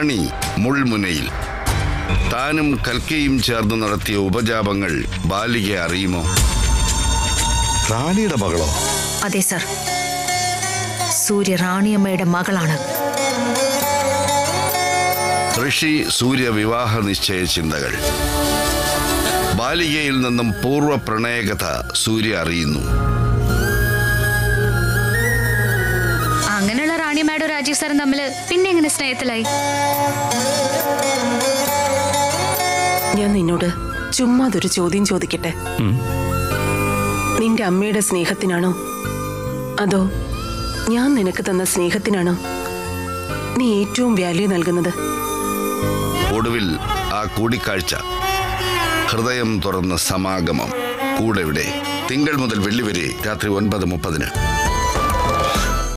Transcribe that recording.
റാണി മുൾമുനയിൽ താനും കൽക്കയും ചേർന്ന് നടത്തിയ ഉപജാപങ്ങൾ ബാലിക അറിയുമോ റാണിയുടെ മകളോ അതെ സർ സൂര്യ റാണിയമ്മയുടെ മകളാണ് ഋഷി സൂര്യ വിവാഹ നിശ്ചയ ചിന്തകൾ ബാലികയിൽ നിന്നും പൂർവ്വ പ്രണയകഥ സൂര്യ അറിയുന്നു അങ്ങനെയുള്ള റാണി മാഡോ രാജീവ് സാറും തമ്മിൽ പിന്നെ എങ്ങനെ സ്നേഹത്തിലായി ഞാൻ നിന്നോട് ചുമ്മാതൊരു ചോദ്യം ചോദിക്കട്ടെ നിന്റെ അമ്മയുടെ സ്നേഹത്തിനാണോ അതോ ഞാൻ നിനക്ക് തന്ന സ്നേഹത്തിനാണോ നീ ഏറ്റവും വാല്യൂ നൽകുന്നത് ഒടുവിൽ ആ കൂടിക്കാഴ്ച ഹൃദയം തുറന്ന സമാഗമം കൂടെ ഇവിടെ തിങ്കൾ മുതൽ വെള്ളി വരെ രാത്രി ഒൻപത് മുപ്പതിന്